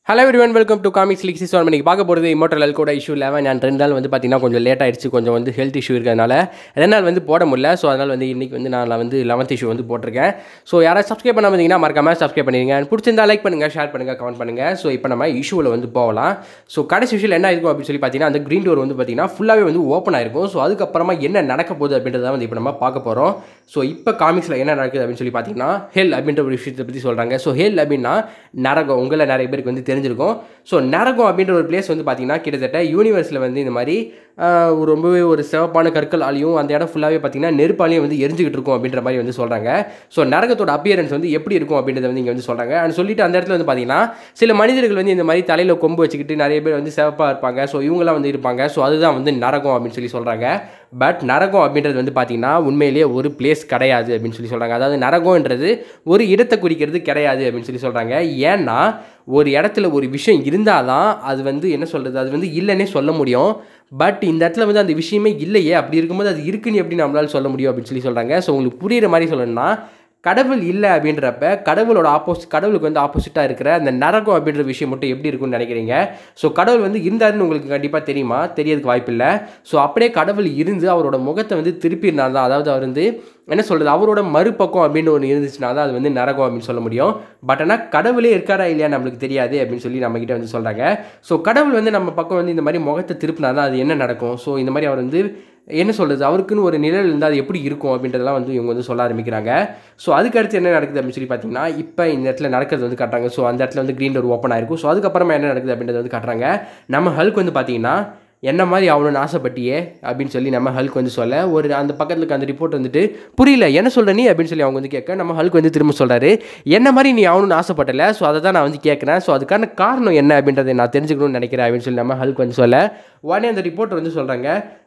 hello everyone welcome to comics league sis இன்னைக்கு பார்க்க போகிறது இமோட்டல் கூட இஷ்யூ லெவன் அண்ட் ரெண்டு நாள் வந்து பார்த்தீங்கன்னா கொஞ்சம் லேட் ஆயிடுச்சு கொஞ்சம் வந்து ஹெல்த் இஷ்யூ இருக்கிறதுனால ரெண்டு நாள் வந்து போட முடியல ஸோ அதனால் வந்து இன்றைக்கி வந்து நான் வந்து லெவன்த் இஷ்யூ வந்து போட்டிருக்கேன் ஸோ யாராவது சப்ஸ்கிரைப் பண்ணாம இருந்தீங்கன்னா மறக்காம சப்ஸ்கிரைப் பண்ணிடுங்க பிடிச்சிருந்தா லைக் பண்ணுங்கள் ஷேர் பண்ணுங்கள் கமெண்ட் பண்ணுங்கள் ஸோ இப்போ நம்ம இஷ்யூவில் வந்து போகலாம் ஸோ கடைசி விஷயம் என்ன இருக்கும் அப்படின்னு சொல்லி பார்த்தீங்கன்னா அந்த க்ரீன் டோர் வந்து பார்த்தீங்கன்னா ஃபுல்லாகவே வந்து ஓப்பன் ஆயிருக்கும் ஸோ அதுக்கப்புறமா என்ன நடக்க போகுது அப்படின்றத வந்து இப்போ நம்ம பார்க்க போகிறோம் ஸோ இப்போ காமிக்ஸில் என்ன நடக்குது அப்படின்னு சொல்லி பார்த்தீங்கன்னா ஹெல் அப்படின்ற ஒரு விஷயத்தை பற்றி சொல்கிறாங்க ஸோ ஹெல் அப்படின்னா நரகம் உங்களை நிறைய பேருக்கு வந்து தெரிஞ்சிருக்கும் ஸோ நரகம் அப்படின்ற ஒரு பிளேஸ் வந்து பார்த்தீங்கன்னா கிட்டத்தட்ட யூனிவர்ஸில் வந்து இந்த மாதிரி ஆஹ், ஒரு ரொம்பவே ஒரு சிவப்பான கற்களாலையும் அந்த இடம் ஃபுல்லாகவே பார்த்தீங்கன்னா நெருப்பாலையும் வந்து எரிஞ்சுக்கிட்டு இருக்கும் அப்படின்ற மாதிரி வந்து சொல்கிறாங்க ஸோ நரகத்தோட அப்பியரன்ஸ் வந்து எப்படி இருக்கும் அப்படின்றத வந்து இங்கே வந்து சொல்கிறாங்க அண்ட் சொல்லிட்டு அந்த இடத்துல வந்து பார்த்தீங்கன்னா சில மனிதர்கள் வந்து இந்த மாதிரி தலையில் கொம்பு வச்சுக்கிட்டு நிறைய பேர் வந்து சிவப்பாக இருப்பாங்க ஸோ இவங்களாம் வந்து இருப்பாங்க ஸோ அதுதான் வந்து நரகம் அப்படின்னு சொல்லி சொல்கிறாங்க பட் நரகம் அப்படின்றது வந்து பார்த்தீங்கன்னா உண்மையிலேயே ஒரு பிளேஸ் கிடையாது அப்படின்னு சொல்லி சொல்கிறாங்க அதாவது நரகம்ன்றது ஒரு இடத்தை குறிக்கிறது கிடையாது அப்படின்னு சொல்லி சொல்கிறாங்க ஏன்னா ஒரு இடத்துல ஒரு விஷயம் இருந்தால் தான் அது வந்து என்ன சொல்கிறது அது வந்து இல்லைன்னே சொல்ல முடியும் பட் இந்த இடத்துல வந்து அந்த விஷயமே இல்லையே அப்படி இருக்கும்போது அது இருக்குன்னு எப்படி நம்மளால சொல்ல முடியும் அப்படின்னு சொல்லி சொல்கிறாங்க ஸோ உங்களுக்கு புரியுற மாதிரி சொல்லணும்னா கடவுள் இல்லை அப்படின்றப்ப கடவுளோட ஆப்போசிட் கடவுளுக்கு வந்து ஆப்போசிட்டாக இருக்கிற அந்த நரகம் அப்படின்ற விஷயம் மட்டும் எப்படி இருக்கும்னு நினைக்கிறீங்க ஸோ கடவுள் வந்து இருந்தாருன்னு உங்களுக்கு கண்டிப்பாக தெரியுமா தெரியறதுக்கு வாய்ப்பில்லை ஸோ அப்படியே கடவுள் இருந்து அவரோட முகத்தை வந்து திருப்பி இருந்தால் தான் அதாவது அவர் வந்து என்ன சொல்கிறது அவரோட மறுபக்கம் அப்படின்னு ஒன்று இருந்துச்சுன்னா தான் அது வந்து நரகம் அப்படின்னு சொல்ல முடியும் பட் ஆனால் கடவுளே இருக்காரா இல்லையா நம்மளுக்கு தெரியாது அப்படின்னு சொல்லி நம்மக்கிட்ட வந்து சொல்கிறாங்க ஸோ கடவுள் வந்து நம்ம பக்கம் வந்து இந்த மாதிரி முகத்தை திருப்பினா தான் அது என்ன நடக்கும் ஸோ இந்த மாதிரி அவர் வந்து என்ன சொல்கிறது அவருக்குன்னு ஒரு நிழல் இருந்தால் அது எப்படி இருக்கும் அப்படின்றதெல்லாம் வந்து இவங்க வந்து சொல்ல ஆரம்பிக்கிறாங்க ஸோ அதுக்கு அடுத்து என்ன நடக்குது அப்படின்னு சொல்லி பார்த்தீங்கன்னா இப்போ இந்த இடத்துல நடக்கிறது வந்து காட்டுறாங்க ஸோ அந்த இடத்துல வந்து க்ரீன் டோர் ஓப்பன் ஆயிருக்கும் ஸோ அதுக்கப்புறமா என்ன நடக்குது அப்படின்றத வந்து காட்டுறாங்க நம்ம ஹல்க் வந்து பார்த்தீங்கன்னா என்ன மாதிரி ஆகணும்னு ஆசைப்பட்டியே அப்படின்னு சொல்லி நம்ம ஹல்க் வந்து சொல்ல ஒரு அந்த பக்கத்தில் இருக்க அந்த ரிப்போர்ட் வந்துட்டு புரியல என்ன சொல்ற நீ அப்படின்னு சொல்லி அவங்க வந்து கேட்க நம்ம ஹல்க் வந்து திரும்ப சொல்கிறாரு என்ன மாதிரி நீ ஆகணும்னு ஆசைப்பட்டல ஸோ அதை தான் நான் வந்து கேட்குறேன் ஸோ அதுக்கான காரணம் என்ன அப்படின்றத நான் தெரிஞ்சுக்கணும்னு நினைக்கிறேன் அப்படின்னு சொல்லி நம்ம ஹல்க் வந்து சொல்ல உடனே அந்த ரிப்போர்ட்டர் வந்து சொல்கிறாங்க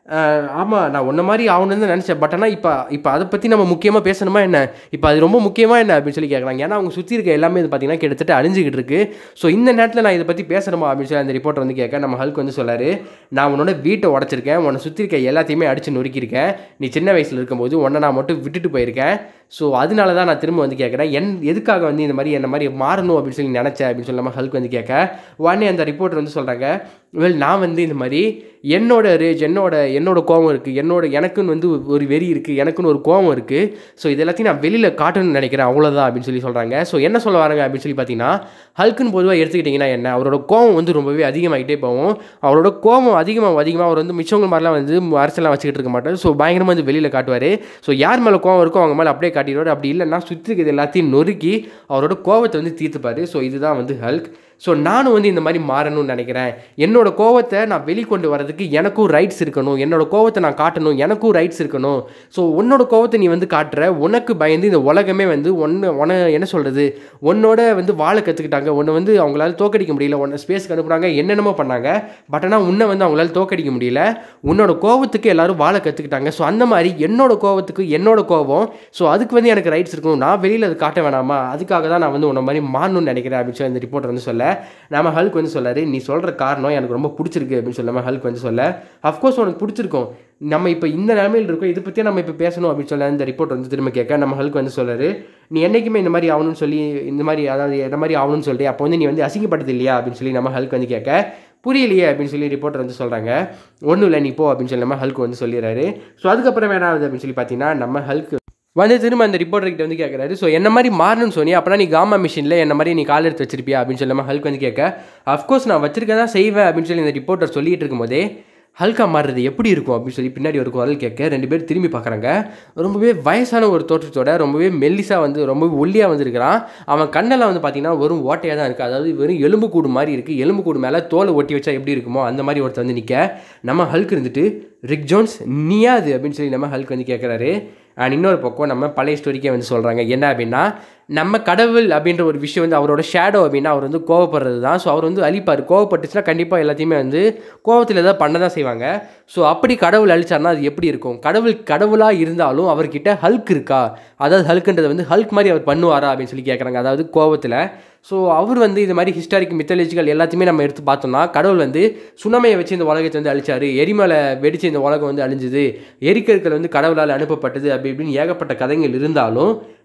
ஆமாம் நான் உன்ன மாதிரி ஆகணும்னு தான் நினச்சேன் பட் ஆனால் இப்போ இப்போ அதை பற்றி நம்ம முக்கியமாக பேசணுமா என்ன இப்போ அது ரொம்ப முக்கியமாக என்ன அப்படின்னு சொல்லி கேட்குறாங்க ஏன்னா அவங்க சுற்றி இருக்க எல்லாமே இது பார்த்தீங்கன்னா கிட்டத்தட்ட அழிஞ்சிக்கிட்டு இருக்கு ஸோ இந்த நேரத்தில் நான் இதை பற்றி பேசணுமா அப்படின்னு சொல்லி அந்த ரிப்போர்ட்டர் வந்து கேட்க நம்ம ஹல்க் வந்து சொல்லாரு நான் உன்னோட வீட்டை உடச்சிருக்கேன் உன்னை சுற்றி இருக்க எல்லாத்தையுமே அடித்து நொறுக்கியிருக்கேன் நீ சின்ன வயசில் இருக்கும்போது உன்னை நான் மட்டும் விட்டுட்டு போயிருக்கேன் ஸோ அதனால தான் நான் திரும்ப வந்து கேட்குறேன் என் எதுக்காக வந்து இந்த மாதிரி என்ன மாதிரி மாறணும் அப்படின்னு சொல்லி நினச்சேன் அப்படின்னு சொல்லி நம்ம ஹல்க் வந்து கேட்க உடனே அந்த ரிப்போர்ட்டர் வந்து சொல்கிறாங்க வெல் நான் வந்து இந்த மாதிரி என்னோட ரேஜ் என்னோட என்னோட கோவம் இருக்குது என்னோட எனக்குன்னு வந்து ஒரு வெறி இருக்குது எனக்குன்னு ஒரு கோவம் இருக்குது ஸோ இது எல்லாத்தையும் நான் வெளியில் காட்டணும்னு நினைக்கிறேன் அவ்வளோதான் அப்படின்னு சொல்லி சொல்கிறாங்க ஸோ என்ன சொல்ல வராங்க அப்படின்னு சொல்லி பார்த்தீங்கன்னா ஹல்க்குன்னு பொதுவாக எடுத்துக்கிட்டிங்கன்னா என்ன அவரோட கோவம் வந்து ரொம்பவே அதிகமாகிட்டே போகும் அவரோட கோவம் அதிகமாக அதிகமாக அவர் வந்து மிச்சவங்க மாதிரிலாம் வந்து அரசெல்லாம் வச்சுக்கிட்டு இருக்க மாட்டார் ஸோ பயங்கரமாக வந்து வெளியில் காட்டுவார் ஸோ யார் மேலே கோவம் இருக்கோ அவங்க மேலே அப்படியே காட்டிடுவார் அப்படி இல்லைன்னா சுற்றி இருக்கிறது எல்லாத்தையும் நொறுக்கி அவரோட கோவத்தை வந்து தீர்த்துப்பார் ஸோ இதுதான் வந்து ஹல்க் ஸோ நானும் வந்து இந்த மாதிரி மாறணும்னு நினைக்கிறேன் என்னோட கோவத்தை நான் வெளிக்கொண்டு வரதுக்கு எனக்கும் ரைட்ஸ் இருக்கணும் என்னோட கோவத்தை நான் காட்டணும் எனக்கும் ரைட்ஸ் இருக்கணும் ஸோ உன்னோட கோவத்தை நீ வந்து காட்டுற உனக்கு பயந்து இந்த உலகமே வந்து ஒன்று உன என்ன சொல்கிறது உன்னோட வந்து வாழ கற்றுக்கிட்டாங்க உன்னை வந்து அவங்களால தோக்கடிக்க முடியல உன்னை ஸ்பேஸ்க்கு அனுப்புனாங்க என்னென்னமோ பண்ணாங்க பட் ஆனால் உன்னை வந்து அவங்களால தோக்கடிக்க முடியல உன்னோட கோவத்துக்கு எல்லாரும் வாழ கற்றுக்கிட்டாங்க ஸோ அந்த மாதிரி என்னோட கோவத்துக்கு என்னோட கோவம் ஸோ அதுக்கு வந்து எனக்கு ரைட்ஸ் இருக்கணும் நான் வெளியில் அது காட்ட வேணாமா அதுக்காக தான் நான் வந்து உன்னை மாதிரி மாறணும்னு நினைக்கிறேன் அப்படின்னு சொல்லி இந்த ரிப்போர்ட்டர் வந்து சொல்ல நம்ம ஹல்க் வந்து சொல்லாரு நீ சொல்கிற காரணம் எனக்கு ரொம்ப பிடிச்சிருக்கு அப்படின்னு சொல்லாம ஹல்க் வந்து சொல்ல அஃப்கோர்ஸ் உனக்கு பிடிச்சிருக்கும் நம்ம இப்போ இந்த நிலமையில் இருக்கோம் இதை பற்றியே நம்ம இப்போ பேசணும் அப்படின்னு சொல்ல இந்த ரிப்போர்ட் வந்து திரும்ப கேட்க நம்ம ஹல்க் வந்து சொல்றாரு நீ என்றைக்குமே இந்த மாதிரி ஆகணும்னு சொல்லி இந்த மாதிரி அதாவது இந்த மாதிரி ஆகணும்னு சொல்லிட்டு அப்போ வந்து நீ வந்து அசிங்கப்பட்டது இல்லையா அப்படின்னு சொல்லி நம்ம ஹல்க் வந்து கேட்க புரியலையே அப்படின்னு சொல்லி ரிப்போர்ட்டர் வந்து சொல்கிறாங்க ஒன்றும் இல்லை நீ போ அப்படின்னு சொல்லி நம்ம ஹல்க் வந்து சொல்லிடுறாரு ஸோ அதுக்கப்புறம் என்ன ஆகுது அப்படின்னு சொல்லி பார்த்தீங்கன்னா நம்ம ஹல்க் வந்து திரும்ப அந்த ரிப்போர்ட்டர்கிட்ட வந்து கேட்குறாரு ஸோ என்ன மாதிரி மாறணும்னு சொன்னி அப்போனா நீ காமா மிஷினில் என்ன மாதிரி நீ கால் எடுத்து வச்சிருப்பியா அப்படின்னு சொல்லி நம்ம ஹல்க் வந்து கேட்க அஃப்கோர்ஸ் நான் வச்சிருக்க தான் செய்வேன் அப்படின்னு சொல்லி இந்த ரிப்போர்ட்டர் சொல்லிட்டு இருக்கும்போதே ஹல்கா மாறுறது எப்படி இருக்கும் அப்படின்னு சொல்லி பின்னாடி ஒரு குரல் கேட்க ரெண்டு பேர் திரும்பி பார்க்குறாங்க ரொம்பவே வயசான ஒரு தோற்றத்தோட ரொம்பவே மெல்லிஸாக வந்து ரொம்பவே ஒல்லியாக வந்திருக்கிறான் அவன் கண்ணெல்லாம் வந்து பார்த்தீங்கன்னா வெறும் ஓட்டையாக தான் இருக்குது அதாவது வெறும் எலும்பு கூடு மாதிரி இருக்குது எலும்பு கூடு மேலே தோலை ஒட்டி வச்சா எப்படி இருக்குமோ அந்த மாதிரி ஒருத்தர் வந்து நிற்க நம்ம ஹல்க் இருந்துட்டு ரிக் ஜோன்ஸ் நீயா அது அப்படின்னு சொல்லி நம்ம ஹல்க் வந்து கேட்குறாரு அண்ட் இன்னொரு பக்கம் நம்ம பழைய ஸ்டோரிக்கே வந்து சொல்கிறாங்க என்ன அப்படின்னா நம்ம கடவுள் அப்படின்ற ஒரு விஷயம் வந்து அவரோட ஷேடோ அப்படின்னா அவர் வந்து கோவப்படுறது தான் ஸோ அவர் வந்து அழிப்பார் கோவப்பட்டுச்சுன்னா கண்டிப்பாக எல்லாத்தையுமே வந்து கோவத்தில் ஏதாவது பண்ண தான் செய்வாங்க ஸோ அப்படி கடவுள் அழிச்சார்னா அது எப்படி இருக்கும் கடவுள் கடவுளாக இருந்தாலும் அவர்கிட்ட ஹல்க் இருக்கா அதாவது ஹல்க்குன்றது வந்து ஹல்க் மாதிரி அவர் பண்ணுவாரா அப்படின்னு சொல்லி கேட்குறாங்க அதாவது கோவத்தில் ஸோ அவர் வந்து இது மாதிரி ஹிஸ்டாரிக் மித்தாலஜிக்கல் எல்லாத்தையுமே நம்ம எடுத்து பார்த்தோம்னா கடவுள் வந்து சுனாமியை வச்சு இந்த உலகத்தை வந்து அழிச்சாரு எரிமலை வெடிச்சு இந்த உலகம் வந்து அழிஞ்சுது எரிக்கற்கள் வந்து கடவுளால் அனுப்பப்பட்டது அப்படி இப்படின்னு ஏகப்பட்ட கதைகள் இருந்தாலும்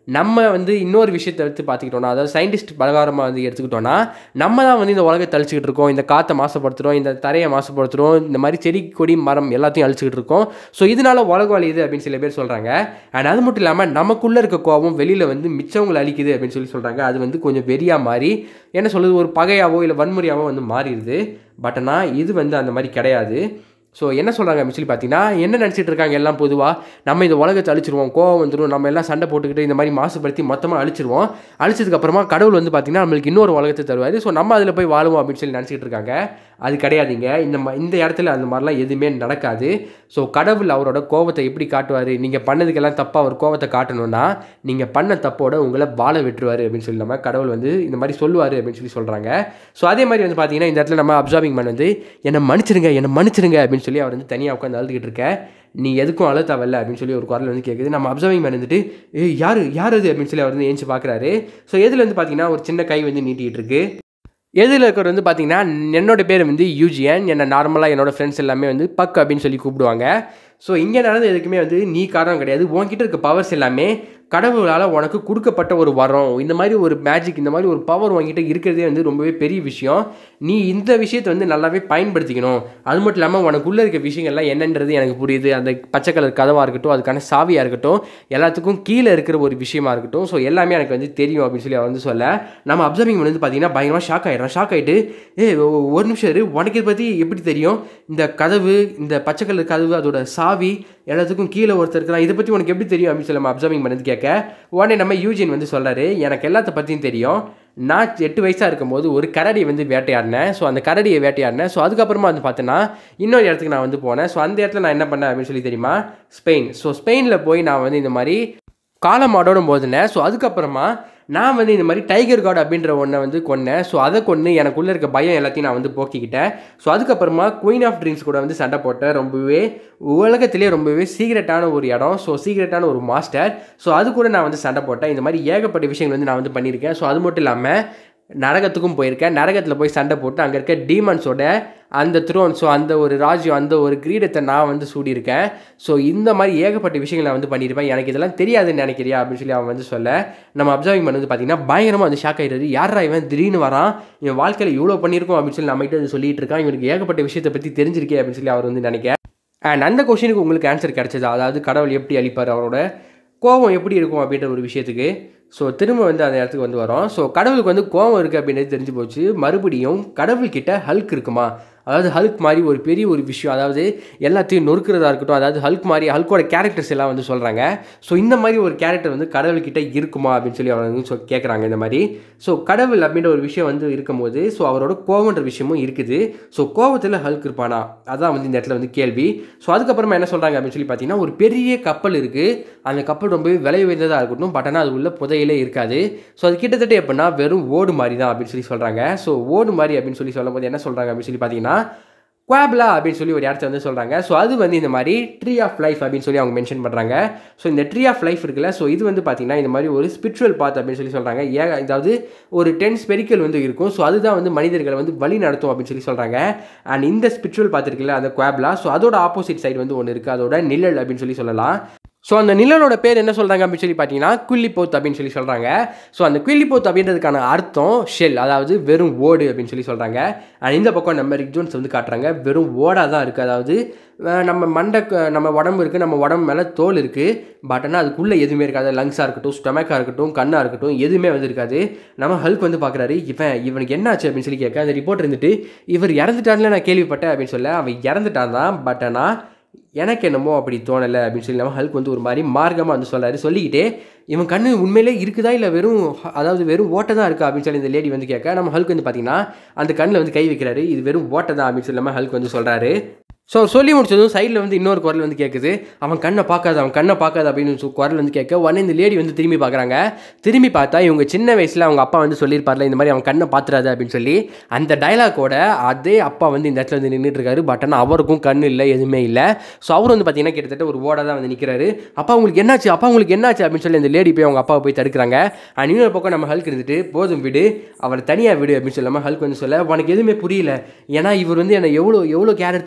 நம்ம வந்து இன்னொரு விஷயத்தை எடுத்து பார்த்துக்கிட்டோம்னா அதாவது சயின்டிஸ்ட் பிரகாரமாக வந்து எடுத்துக்கிட்டோம்னா நம்ம தான் வந்து இந்த உலகத்தை அழிச்சிக்கிட்டு இருக்கோம் இந்த காற்றை மாசுபடுத்துகிறோம் இந்த தரையை மாசுபடுத்துகிறோம் இந்த மாதிரி செடி கொடி மரம் எல்லாத்தையும் அழிச்சிக்கிட்டு இருக்கோம் ஸோ இதனால உலகம் அழியுது அப்படின்னு சில பேர் சொல்கிறாங்க அண்ட் அது மட்டும் இல்லாமல் நமக்குள்ளே இருக்க கோபம் வெளியில் வந்து மிச்சவங்களை அழிக்குது அப்படின்னு சொல்லி சொல்கிறாங்க அது வந்து கொஞ்சம் வெறியாக மாறி என்ன சொல்லுது ஒரு பகையாவோ இல்லை வன்முறையாவோ வந்து மாறிடுது பட் ஆனால் இது வந்து அந்த மாதிரி கிடையாது ஸோ என்ன சொல்கிறாங்க அப்படின்னு சொல்லி பார்த்தீங்கன்னா என்ன நினச்சிட்டு இருக்காங்க எல்லாம் பொதுவாக நம்ம இந்த உலகத்தை அழிச்சிருவோம் கோவம் வந்துடும் நம்ம எல்லாம் சண்டை போட்டுக்கிட்டு இந்த மாதிரி மாசுபடுத்தி மொத்தமாக அழிச்சிருவோம் அழிச்சதுக்கப்புறமா கடவுள் வந்து பார்த்தீங்கன்னா நம்மளுக்கு இன்னொரு உலகத்தை தருவார் ஸோ நம்ம அதில் போய் வாழுவோம் அப்படின்னு சொல்லி நினச்சிட்டு இருக்காங்க அது கிடையாதுங்க இந்த ம இந்த இடத்துல அந்த மாதிரிலாம் எதுவுமே நடக்காது ஸோ கடவுள் அவரோட கோவத்தை எப்படி காட்டுவார் நீங்கள் பண்ணதுக்கெல்லாம் தப்பாக அவர் கோவத்தை காட்டணும்னா நீங்கள் பண்ண தப்போட உங்களை வாழ விட்டுருவார் அப்படின்னு சொல்லி நம்ம கடவுள் வந்து இந்த மாதிரி சொல்லுவார் அப்படின்னு சொல்லி சொல்கிறாங்க ஸோ அதே மாதிரி வந்து பார்த்தீங்கன்னா இந்த இடத்துல நம்ம அப்சர்விங் மேன் வந்து என்னை மன்னிச்சிருங்க என்னை மன்னிச்சிருங்க அப்படின்னு சொல்லி அவர் வந்து தனியாக உட்காந்து அழுதுகிட்டு இருக்க நீ எதுக்கும் அழ தேவையில்ல அப்படின்னு சொல்லி ஒரு குரல் வந்து கேட்குது நம்ம அப்சர்விங் மேன் வந்துட்டு ஏய் யார் யார் அது அப்படின்னு சொல்லி அவர் வந்து ஏஞ்சி பார்க்குறாரு ஸோ எதில் வந்து பார்த்தீங்கன்னா ஒரு சின்ன கை வந்து நீட்டிகிட்டு இருக்கு எதில் இருக்கிறவர் வந்து பார்த்தீங்கன்னா என்னோட பேர் வந்து யூஜியன் என்னை நார்மலாக என்னோட ஃப்ரெண்ட்ஸ் எல்லாமே வந்து பக் அப்படின்னு சொல்லி கூப்பிடுவாங்க ஸோ இங்கே நடந்த எதுக்குமே வந்து நீ காரணம் கிடையாது உன்கிட்ட இருக்க பவர்ஸ் எல்லாமே கடவுளால் உனக்கு கொடுக்கப்பட்ட ஒரு வரம் இந்த மாதிரி ஒரு மேஜிக் இந்த மாதிரி ஒரு பவர் உங்ககிட்ட இருக்கிறதே வந்து ரொம்பவே பெரிய விஷயம் நீ இந்த விஷயத்தை வந்து நல்லாவே பயன்படுத்திக்கணும் அது மட்டும் இல்லாமல் உனக்குள்ளே இருக்க விஷயங்கள்லாம் என்னன்றது எனக்கு புரியுது அந்த பச்சை கலர் கதவாக இருக்கட்டும் அதுக்கான சாவியாக இருக்கட்டும் எல்லாத்துக்கும் கீழே இருக்கிற ஒரு விஷயமா இருக்கட்டும் ஸோ எல்லாமே எனக்கு வந்து தெரியும் அப்படின்னு சொல்லி அவர் வந்து சொல்ல நம்ம அப்சர்விங் வந்து பார்த்தீங்கன்னா பயங்கரமாக ஷாக் ஆகிடுறோம் ஷாக் ஆகிட்டு ஏ ஒரு நிமிஷம் இரு உனக்கு இதை பற்றி எப்படி தெரியும் இந்த கதவு இந்த பச்சை கலர் கதவு அதோட சாவி எல்லாத்துக்கும் கீழே ஒருத்தர் இருக்கிறான் இதை பற்றி உனக்கு எப்படி தெரியும் அப்படின்னு சொல்லி நம்ம அப்சர்விங் பண்ணது கேட்க உடனே நம்ம யூஜின் வந்து சொல்கிறாரு எனக்கு எல்லாத்த பற்றியும் தெரியும் நான் எட்டு வயசாக இருக்கும்போது ஒரு கரடியை வந்து வேட்டையாடினேன் ஸோ அந்த கரடியை வேட்டையாடினேன் ஸோ அதுக்கப்புறமா வந்து பார்த்தோன்னா இன்னொரு இடத்துக்கு நான் வந்து போனேன் ஸோ அந்த இடத்துல நான் என்ன பண்ணேன் அப்படின்னு சொல்லி தெரியுமா ஸ்பெயின் ஸோ ஸ்பெயினில் போய் நான் வந்து இந்த மாதிரி காலமாடோட மோதினேன் ஸோ அதுக்கப்புறமா நான் வந்து இந்த மாதிரி டைகர் காட் அப்படின்ற ஒன்றை வந்து கொன்னேன் ஸோ அதை கொன்று எனக்குள்ளே இருக்க பயம் எல்லாத்தையும் நான் வந்து போக்கிக்கிட்டேன் ஸோ அதுக்கப்புறமா குயின் ஆஃப் ட்ரீம்ஸ் கூட வந்து சண்டை போட்டேன் ரொம்பவே உலகத்திலே ரொம்பவே சீக்ரெட்டான ஒரு இடம் ஸோ சீக்ரெட்டான ஒரு மாஸ்டர் ஸோ அது கூட நான் வந்து சண்டை போட்டேன் இந்த மாதிரி ஏகப்பட்ட விஷயங்கள் வந்து நான் வந்து பண்ணியிருக்கேன் ஸோ அது மட்டும் இல்லாமல் நரகத்துக்கும் போயிருக்கேன் நரகத்தில் போய் சண்டை போட்டு அங்கே இருக்க டீமன்ஸோட அந்த த்ரோன் ஸோ அந்த ஒரு ராஜ்யம் அந்த ஒரு கிரீடத்தை நான் வந்து சூடியிருக்கேன் ஸோ இந்த மாதிரி ஏகப்பட்ட விஷயங்கள் நான் வந்து பண்ணியிருப்பேன் எனக்கு இதெல்லாம் தெரியாதுன்னு நினைக்கிறியா அப்படின்னு சொல்லி அவன் வந்து சொல்ல நம்ம அப்சர்விங் பண்ணது பார்த்தீங்கன்னா பயங்கரமாக வந்து ஷாக் ஆகிடுது யாரா இவன் திடீர்னு வரான் இவன் வாழ்க்கையில் இவ்வளோ பண்ணியிருக்கோம் அப்படின்னு சொல்லி நம்மகிட்ட வந்து சொல்லிட்டு இருக்கான் இவனுக்கு ஏகப்பட்ட விஷயத்தை பற்றி தெரிஞ்சிருக்கே அப்படின்னு சொல்லி அவர் வந்து நினைக்க அண்ட் அந்த கொஷினுக்கு உங்களுக்கு ஆன்சர் கிடைச்சது அதாவது கடவுள் எப்படி அளிப்பார் அவரோட கோபம் எப்படி இருக்கும் அப்படின்ற ஒரு விஷயத்துக்கு ஸோ திரும்ப வந்து அந்த இடத்துக்கு வந்து வரோம் ஸோ கடவுளுக்கு வந்து கோபம் இருக்குது அப்படின்றது தெரிஞ்சு போச்சு மறுபடியும் கடவுள்கிட்ட ஹல்க் இருக்குமா அதாவது ஹல்க் மாதிரி ஒரு பெரிய ஒரு விஷயம் அதாவது எல்லாத்தையும் நொறுக்கிறதா இருக்கட்டும் அதாவது ஹல்க் மாதிரி ஹல்கோட கேரக்டர்ஸ் எல்லாம் வந்து சொல்கிறாங்க ஸோ இந்த மாதிரி ஒரு கேரக்டர் வந்து கடவுள்கிட்ட இருக்குமா அப்படின்னு சொல்லி அவங்க வந்து சொ கேட்குறாங்க இந்த மாதிரி ஸோ கடவுள் அப்படின்ற ஒரு விஷயம் வந்து இருக்கும்போது ஸோ அவரோட கோவன்ற விஷயமும் இருக்குது ஸோ கோவத்தில் ஹல்க் இருப்பானா அதான் வந்து இந்த இடத்துல வந்து கேள்வி ஸோ அதுக்கப்புறமா என்ன சொல்கிறாங்க அப்படின்னு சொல்லி பார்த்தீங்கன்னா ஒரு பெரிய கப்பல் இருக்குது அந்த கப்பல் ரொம்பவே விலை உயர்ந்ததாக இருக்கட்டும் பட் ஆனால் அது உள்ள புதையிலே இருக்காது ஸோ அது கிட்டத்தட்ட எப்படின்னா வெறும் ஓடு மாதிரி தான் அப்படின்னு சொல்லி சொல்கிறாங்க ஸோ ஓடு மாதிரி அப்படின்னு சொல்லி சொல்லும்போது என்ன சொல்கிறாங்க அப்படின்னு சொல்லி பார்த்தீங்கன்னா குவாப்லா அப்படின்னு சொல்லி ஒரு இடத்த வந்து சொல்கிறாங்க ஸோ அது வந்து இந்த மாதிரி ட்ரீ ஆஃப் லைஃப் அப்படின்னு சொல்லி அவங்க மென்ஷன் பண்ணுறாங்க ஸோ இந்த ட்ரீ ஆஃப் லைஃப் இருக்குல்ல ஸோ இது வந்து பார்த்தீங்கன்னா இந்த மாதிரி ஒரு ஸ்பிரிச்சுவல் பாத் அப்படின்னு சொல்லி சொல்கிறாங்க ஏ அதாவது ஒரு டென் ஸ்பெரிக்கல் வந்து இருக்கும் ஸோ அதுதான் வந்து மனிதர்களை வந்து வழி நடத்தும் அப்படின்னு சொல்லி சொல்கிறாங்க அண்ட் இந்த ஸ்பிரிச்சுவல் பாத் இருக்குல்ல அந்த குவாப்லா ஸோ அதோட ஆப்போசிட் சைடு வந்து ஒன்று இருக்குது அதோட நிழல் அப்படின்னு சொல்லி சொல்லலாம் ஸோ அந்த நிழலோட பேர் என்ன சொல்கிறாங்க அப்படின்னு சொல்லி பார்த்தீங்கன்னா குயிலிப்போத் அப்படின்னு சொல்லி சொல்கிறாங்க ஸோ அந்த குயிலிப்போத் அப்படின்றதுக்கான அர்த்தம் ஷெல் அதாவது வெறும் ஓடு அப்படின்னு சொல்லி சொல்கிறாங்க அண்ட் இந்த பக்கம் நம்ம ரிக் ஜோன்ஸ் வந்து காட்டுறாங்க வெறும் ஓடாக தான் இருக்குது அதாவது அஹ், நம்ம மண்டை க- நம்ம உடம்பு இருக்குது நம்ம உடம்பு மேலே தோல் இருக்குது பட் ஆனால் அதுக்குள்ளே எதுவுமே இருக்காது லங்ஸாக இருக்கட்டும் ஸ்டொமக்காக இருக்கட்டும் கண்ணாக இருக்கட்டும் எதுவுமே வந்து இருக்காது நம்ம ஹல்க் வந்து பார்க்குறாரு இவன் இவனுக்கு என்னாச்சு அப்படின்னு சொல்லி கேட்க அந்த ரிப்போர்ட் இருந்துட்டு இவர் இறந்துட்டார்ல நான் கேள்விப்பட்டேன் அப்படின்னு சொல்ல அவன் இறந்துட்டான் தான் பட் ஆனால் எனக்கு என்னமோ அப்படி தோணலை அப்படின்னு சொல்லி நம்ம ஹல்க் வந்து ஒரு மாதிரி மார்க்கமாக வந்து சொல்றாரு சொல்லிக்கிட்டே இவன் கண்ணு உண்மையிலே இருக்குதா இல்லை வெறும் ஹ- அதாவது வெறும் ஓட்டை தான் இருக்கா அப்படின்னு சொல்லி இந்த லேடி வந்து கேட்க நம்ம ஹல்க் வந்து பார்த்தீங்கன்னா அந்த கண்ணில் வந்து கை வைக்கிறாரு இது வெறும் ஓட்டை தான் அப்படின்னு சொல்லி நம்ம ஹல்க் வந்து சொல்கிறாரு ஸோ சொல்லி முடிச்சதும் சைடில் வந்து இன்னொரு குரல் வந்து கேட்குது அவன் கண்ணை பார்க்காத அவன் கண்ணை பார்க்காத அப்படின்னு சொல்லி குரல் வந்து கேட்க உடனே இந்த லேடி வந்து திரும்பி பார்க்குறாங்க திரும்பி பார்த்தா இவங்க சின்ன வயசில் அவங்க அப்பா வந்து சொல்லியிருப்பார்ல இந்த மாதிரி அவன் கண்ணை பார்த்துறாது அப்படின்னு சொல்லி அந்த டைலாக்கோட அதே அப்பா வந்து இந்த இடத்துல வந்து நின்றுட்டு இருக்காரு பட் ஆனால் அவருக்கும் கண் இல்லை எதுவுமே இல்லை ஸோ அவர் வந்து பார்த்தீங்கன்னா கிட்டத்தட்ட ஒரு ஓட தான் வந்து நிற்கிறாரு அப்பா உங்களுக்கு என்னாச்சு அப்பா உங்களுக்கு என்னாச்சு அப்படின்னு சொல்லி அந்த லேடி போய் அவங்க அப்பாவை போய் தடுக்கிறாங்க அண்ட் இன்னொரு பக்கம் நம்ம ஹல்க் இருந்துட்டு போதும் விடு அவரை தனியாக விடு அப்படின்னு சொல்லாமல் ஹல்க் வந்து சொல்ல உனக்கு எதுவுமே புரியல ஏன்னா இவர் வந்து என்னை எவ்வளோ எவ்வளோ கேர் எடுத்து பார்த்துக்கிட்டாரு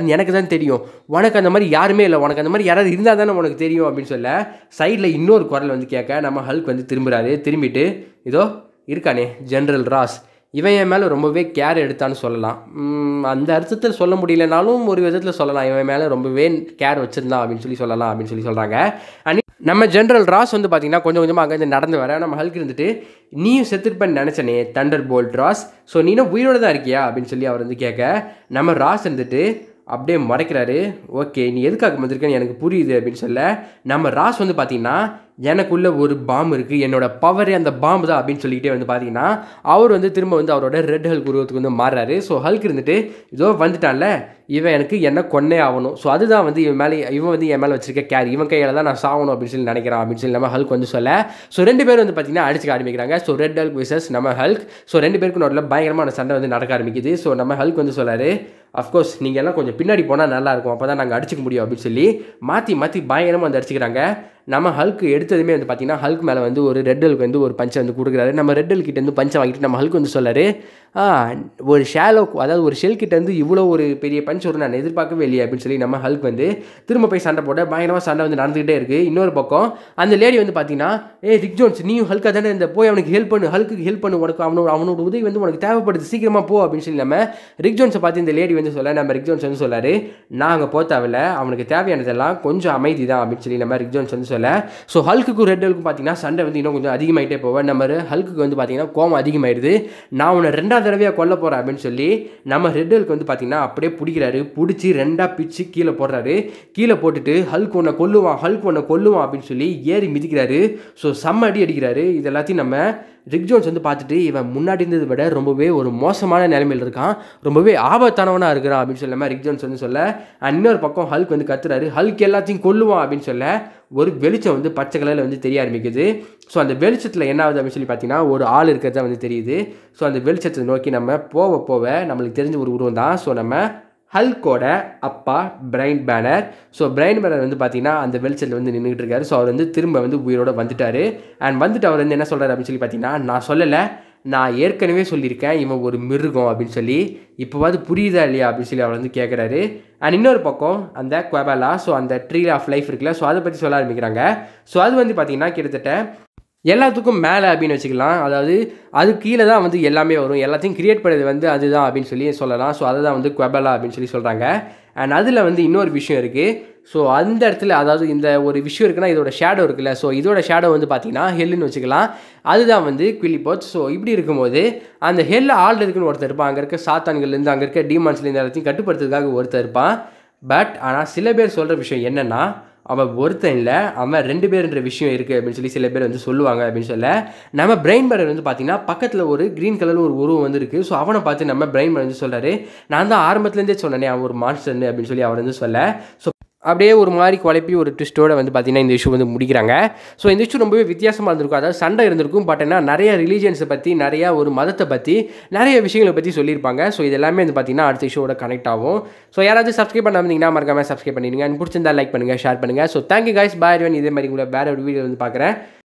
யாருன்னு எனக்கு தான் தெரியும் உனக்கு அந்த மாதிரி யாருமே இல்லை உனக்கு அந்த மாதிரி யாராவது இருந்தால் தானே உனக்கு தெரியும் அப்படின்னு சொல்ல சைடில் இன்னொரு குரல் வந்து கேட்க நம்ம ஹல்க் வந்து திரும்புறாரு திரும்பிட்டு இதோ இருக்கானே ஜென்ரல் ராஸ் இவன் என் மேலே ரொம்பவே கேர் எடுத்தான்னு சொல்லலாம் உம், அந்த அர்த்தத்தில் சொல்ல முடியலனாலும் ஒரு விதத்தில் சொல்லலாம் இவன் மேலே ரொம்பவே கேர் வச்சிருந்தான் அப்படின்னு சொல்லி சொல்லலாம் அப்படின்னு சொல்லி சொல்கிறாங்க அண்ட் நம்ம ஜென்ரல் ராஸ் வந்து பார்த்தீங்கன்னா கொஞ்சம் கொஞ்சமாக அங்கேருந்து நடந்து வர நம்ம ஹல்க் இருந்துட்டு நீயும் செத்துருப்பேன்னு நினச்சனே தண்டர் போல்ட் ராஸ் ஸோ நீனும் உயிரோடு தான் இருக்கியா அப்படின்னு சொல்லி அவர் வந்து கேட்க நம்ம ராஸ் இருந்துட்டு அப்படியே மறைக்கிறாரு ஓகே நீ எதுக்காக வந்திருக்கேன்னு எனக்கு புரியுது அப்படின்னு சொல்ல நம்ம ராஸ் வந்து பார்த்தீங்கன்னா எனக்குள்ள ஒரு பாம்பு இருக்குது என்னோட பவரே அந்த பாம்பு தான் அப்படின்னு சொல்லிக்கிட்டே வந்து பார்த்தீங்கன்னா அவர் வந்து திரும்ப வந்து அவரோட ரெட் ஹல்க் உருவத்துக்கு வந்து மாறுறாரு ஸோ ஹல்க் இருந்துட்டு இதோ வந்துட்டான்ல இவன் எனக்கு என்ன கொன்னே ஆகணும் ஸோ அதுதான் வந்து இவன் மேலே இவன் வந்து என் மேலே வச்சிருக்க கேர் இவன் கையில் தான் நான் சாகணும் அப்படின்னு சொல்லி நினைக்கிறான் அப்படின்னு சொல்லி நம்ம ஹல்க் வந்து சொல்ல ஸோ ரெண்டு பேரும் வந்து பார்த்தீங்கன்னா அடிச்சுக்க ஆரம்பிக்கிறாங்க ஸோ ரெட் ஹல்க் விசஸ் நம்ம ஹல்க் ஸோ ரெண்டு பேருக்கு நடுவில் பயங்கரமான சண்டை வந்து நடக்க ஆரம்பிக்குது ஸோ நம்ம ஹல்க் வந்து சொல்லாரு அஃப்கோர்ஸ் நீங்கள் எல்லாம் கொஞ்சம் பின்னாடி போனால் நல்லாயிருக்கும் அப்போ தான் நாங்கள் அடிச்சுக்க முடியும் அப்படின்னு சொல்லி மாற்றி மாற்றி பயங்கரமாக வந்து அடிச்சுக்கிறாங்க நம்ம ஹல்க் எடுத்ததுமே வந்து பார்த்தீங்கன்னா ஹல்க் மேலே வந்து ஒரு ரெட் ஹல்க் வந்து ஒரு பஞ்சை வந்து கொடுக்குறாரு நம்ம ரெட் ஹல்க் கிட்ட இருந்து பஞ்சை வாங்கிட்டு நம்ம ஹல்க் வந்து சொல்லாரு ஆ ஒரு ஷேலோ அதாவது ஒரு ஷெல் கிட்ட இருந்து இவ்வளோ ஒரு பெரிய பஞ்ச் வரும் நான் எதிர்பார்க்கவே இல்லையே அப்படின்னு சொல்லி நம்ம ஹல்க் வந்து திரும்ப போய் சண்டை போட பயங்கரமாக சண்டை வந்து நடந்துகிட்டே இருக்குது இன்னொரு பக்கம் அந்த லேடி வந்து பார்த்தீங்கன்னா ஏ ரிக் ஜோன்ஸ் நீயும் ஹல்கா தானே இந்த போய் அவனுக்கு ஹெல்ப் பண்ணு ஹல்க்கு ஹெல்ப் பண்ணு உனக்கு அவனோட அவனோட உதவி வந்து உனக்கு தேவைப்படுது சீக்கிரமாக போ அப்படின்னு சொல்லி நம்ம ரிக் ஜோன்ஸை பார்த்து இந்த லேடி வந்து சொல்ல நம்ம ரிக் ஜோன்ஸ் வந்து சொல்லாரு நான் அங்கே போத்தாவில்ல அவனுக்கு தேவையானதெல்லாம் கொஞ்சம் அமைதி தான் அப்படின்னு சொல்லி நம்ம ரிக் ஜோன்ஸ் வந்து சொல்ல ஸோ ஹல்க்குக்கும் ரெட் ஹல்க்கும் பார்த்தீங்கன்னா சண்டை வந்து இன்னும் கொஞ்சம் அதிகமாகிட்டே போவேன் நம்ம ஹல்க்கு வந்து பார்த்தீங்கன்னா கோவம் அதிகமாயிடுது நான் உன்னை ரெண்டாவது தடவையாக கொல்ல போகிறேன் அப்படின்னு சொல்லி நம்ம ரெட் ஹல்க் வந்து பார்த்தீங்கன்னா அப்படியே பிடிக்கிறாரு பிடிச்சி ரெண்டாக பிச்சு கீழே போடுறாரு கீழே போட்டுட்டு ஹல்க் உன்னை கொல்லுவான் ஹல்க் உன்னை கொல்லுவான் அப்படின்னு சொல்லி ஏறி மிதிக்கிறாரு ஸோ செம்ம அடி அடிக்கிறாரு இது எல்லாத்தையும் நம்ம ரிக் ஜோன்ஸ் வந்து பார்த்துட்டு இவன் முன்னாடி இருந்ததை விட ரொம்பவே ஒரு மோசமான நிலைமையில் இருக்கான் ரொம்பவே ஆபத்தானவனாக இருக்கிறான் அப்படின்னு சொல்லாமல் ரிக் ஜோன்ஸ் வந்து சொல்ல and இன்னொரு பக்கம் ஹல்க் வந்து கத்துறாரு ஹல்க் எல்லாத்தையும் கொல்லுவான் அப்படின்னு சொல்ல ஒரு வெளிச்சம் வந்து பச்சை கலரில் வந்து தெரிய ஆரம்பிக்குது ஸோ அந்த வெளிச்சத்தில் என்ன ஆகுது அப்படின்னு சொல்லி பார்த்தீங்கன்னா ஒரு ஆள் இருக்கிறதா வந்து தெரியுது ஸோ அந்த வெளிச்சத்தை நோக்கி நம்ம போக போக நம்மளுக்கு தெரிஞ்ச ஒரு உருவம் தான் ஸோ நம்ம ஹல்கோட அப்பா Brian Banner so Brian Banner வந்து பார்த்தீங்கன்னா அந்த வெளிச்சத்தில் வந்து நின்றுட்டு இருக்காரு ஸோ அவர் வந்து திரும்ப வந்து உயிரோட வந்துட்டாரு அண்ட் வந்துட்டு அவர் வந்து என்ன சொல்கிறாரு அப்படின்னு சொல்லி பார்த்தீங்கன்னா நான் சொல்லலை நான் ஏற்கனவே சொல்லியிருக்கேன் இவன் ஒரு மிருகம் அப்படின்னு சொல்லி இப்போவாது புரியுதா இல்லையா அப்படின்னு சொல்லி அவர் வந்து கேட்குறாரு அண்ட் இன்னொரு பக்கம் அந்த குவபாலா ஸோ அந்த ட்ரீ ஆஃப் லைஃப் இருக்குல்ல ஸோ அதை பற்றி சொல்ல ஆரம்பிக்கிறாங்க ஸோ அது வந்து பார்த்தீங்கன்னா கிட்டத்தட்ட எல்லாத்துக்கும் மேலே அப்படின்னு வச்சுக்கலாம் அதாவது அது கீழே தான் வந்து எல்லாமே வரும் எல்லாத்தையும் கிரியேட் பண்ணது வந்து அதுதான் அப்படின்னு சொல்லி சொல்லலாம் ஸோ அதை தான் வந்து குவபலா அப்படின்னு சொல்லி சொல்கிறாங்க அண்ட் அதில் வந்து இன்னொரு விஷயம் இருக்குது ஸோ அந்த இடத்துல அதாவது இந்த ஒரு விஷயம் இருக்குன்னா இதோட ஷேடோ இருக்குல்ல ஸோ இதோட ஷேடோ வந்து பார்த்தீங்கன்னா ஹெல்லுன்னு வச்சுக்கலாம் அதுதான் வந்து குவிலிபோத் ஸோ இப்படி இருக்கும்போது அந்த ஹெல்ல ஆள்றதுக்குன்னு ஒருத்தர் இருப்பான் அங்கே இருக்க சாத்தான்கள்லேருந்து அங்கே இருக்க டீமான்ஸ்லேருந்து எல்லாத்தையும் கட்டுப்படுத்துறதுக்காக ஒருத்தர் இருப்பான் பட் ஆனால் சில பேர் சொல்கிற விஷயம் என்னென்னா அவன் ஒருத்தன் இல்லை அவன் ரெண்டு பேருன்ற விஷயம் இருக்குது அப்படின்னு சொல்லி சில பேர் வந்து சொல்லுவாங்க அப்படின்னு சொல்ல நம்ம பிரெயின் பரர் வந்து பார்த்தீங்கன்னா பக்கத்தில் ஒரு க்ரீன் கலரில் ஒரு உருவம் வந்து இருக்குது ஸோ அவனை பார்த்து நம்ம பிரெயின் பரர் வந்து சொல்கிறாரு நான் தான் ஆரம்பத்துலேருந்தே சொன்னேனே அவன் ஒரு மான்ஸ்டர்னு அப்படின்னு சொல்லி அவர் வந்து சொல்ல ஸோ அப்படியே ஒரு மாதிரி குழப்பி ஒரு ட்விஸ்ட்டோட வந்து பார்த்தீங்கன்னா இந்த இஷ்யூ வந்து முடிக்கிறாங்க ஸோ இந்த இஷ்யூ ரொம்பவே வித்தியாசமாக இருந்திருக்கும் அதாவது சண்டை இருந்திருக்கும் பட் என்ன நிறைய ரிலீஜியன்ஸை பற்றி நிறைய ஒரு மதத்தை பற்றி நிறைய விஷயங்களை பற்றி சொல்லியிருப்பாங்க ஸோ இது எல்லாமே வந்து பார்த்தீங்கன்னா அடுத்த இஷ்யூவோட கனெக்ட் ஆகும் ஸோ யாராவது சப்ஸ்கிரைப் பண்ண வந்தீங்கன்னா மறக்காம சப்ஸ்கிரைப் பண்ணிடுங்க அண்ட் பிடிச்சிருந்தா லைக் பண்ணுங்கள் ஷேர் பண்ணுங்கள் ஸோ தேங்க்யூ கைஸ் பாய் இதே மாதிரி உங்களை வேற ஒரு வீடியோ வந்து பார்க்குறேன்